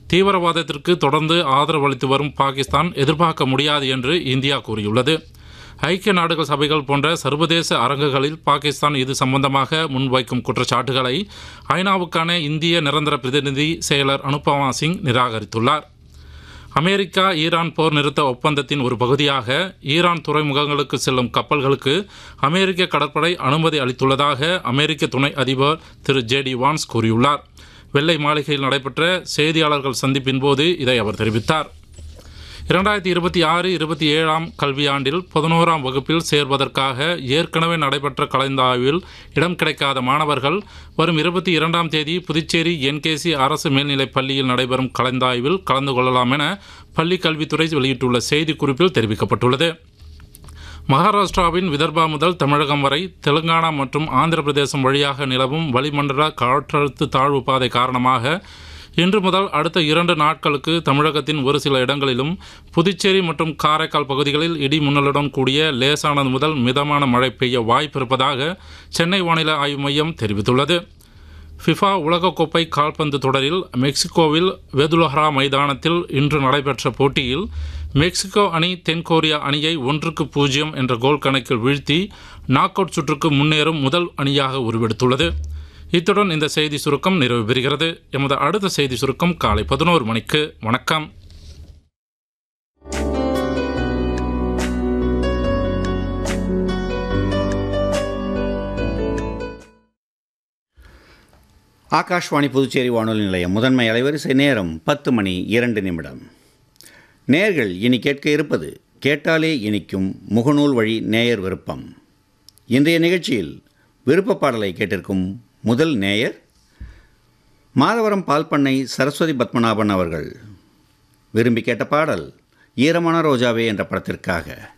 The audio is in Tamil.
தீவிரவாதத்திற்கு தொடர்ந்து ஆதரவு அளித்து வரும் பாகிஸ்தான் எதிர்பார்க்க முடியாது என்று இந்தியா கூறியுள்ளது ஐக்கிய நாடுகள் சபைகள் போன்ற சர்வதேச அரங்குகளில் பாகிஸ்தான் இது சம்பந்தமாக முன்வைக்கும் குற்றச்சாட்டுகளை ஐநாவுக்கான இந்திய நிரந்தர பிரதிநிதி செயலர் அனுபமா சிங் நிராகரித்துள்ளார் அமெரிக்கா ஈரான் போர் நிறுத்த ஒப்பந்தத்தின் ஒரு பகுதியாக ஈரான் துறைமுகங்களுக்கு செல்லும் கப்பல்களுக்கு அமெரிக்க கடற்படை அனுமதி அளித்துள்ளதாக அமெரிக்க துணை அதிபர் திரு ஜே டி வான்ஸ் கூறியுள்ளார் வெள்ளை மாளிகையில் நடைபெற்ற செய்தியாளர்கள் சந்திப்பின் போது இதை அவர் தெரிவித்தார் இரண்டாயிரத்தி இருபத்தி ஆறு இருபத்தி ஏழாம் கல்வியாண்டில் பதினோராம் வகுப்பில் சேர்வதற்காக ஏற்கனவே நடைபெற்ற கலந்தாய்வில் இடம் கிடைக்காத மாணவர்கள் வரும் இருபத்தி இரண்டாம் தேதி புதுச்சேரி என்கேசி அரசு மேல்நிலைப் பள்ளியில் நடைபெறும் கலந்தாய்வில் கலந்து கொள்ளலாம் என பள்ளி கல்வித்துறை வெளியிட்டுள்ள செய்திக்குறிப்பில் தெரிவிக்கப்பட்டுள்ளது மகாராஷ்டிராவின் விதர்பா முதல் தமிழகம் வரை தெலுங்கானா மற்றும் ஆந்திர பிரதேசம் வழியாக நிலவும் வளிமண்டல காற்றழுத்த தாழ்வு பாதை காரணமாக இன்று முதல் அடுத்த இரண்டு நாட்களுக்கு தமிழகத்தின் ஒரு சில இடங்களிலும் புதுச்சேரி மற்றும் காரைக்கால் பகுதிகளில் இடி முன்னலுடன் கூடிய லேசானது முதல் மிதமான மழை பெய்ய வாய்ப்பிருப்பதாக சென்னை வானிலை ஆய்வு மையம் தெரிவித்துள்ளது ஃபிஃபா உலகக்கோப்பை கால்பந்து தொடரில் மெக்சிகோவில் வெதுலஹரா மைதானத்தில் இன்று நடைபெற்ற போட்டியில் மெக்சிகோ அணி தென்கொரியா அணியை ஒன்றுக்கு பூஜ்ஜியம் என்ற கோல் கணக்கில் வீழ்த்தி நாக் அவுட் சுற்றுக்கு முன்னேறும் முதல் அணியாக உருவெடுத்துள்ளது இத்துடன் இந்த செய்தி சுருக்கம் நிறைவு பெறுகிறது எமது அடுத்த செய்தி சுருக்கம் காலை பதினோரு மணிக்கு வணக்கம் ஆகாஷ்வாணி புதுச்சேரி வானொலி நிலையம் முதன்மை அலைவரிசை நேரம் பத்து மணி இரண்டு நிமிடம் நேர்கள் இனி கேட்க இருப்பது கேட்டாலே இனிக்கும் முகநூல் வழி நேயர் விருப்பம் இன்றைய நிகழ்ச்சியில் விருப்ப பாடலை கேட்டிருக்கும் முதல் நேயர் மாதவரம் பால் பண்ணை சரஸ்வதி பத்மநாபன் அவர்கள் விரும்பி கேட்ட பாடல் ஈரமான ரோஜாவே என்ற படத்திற்காக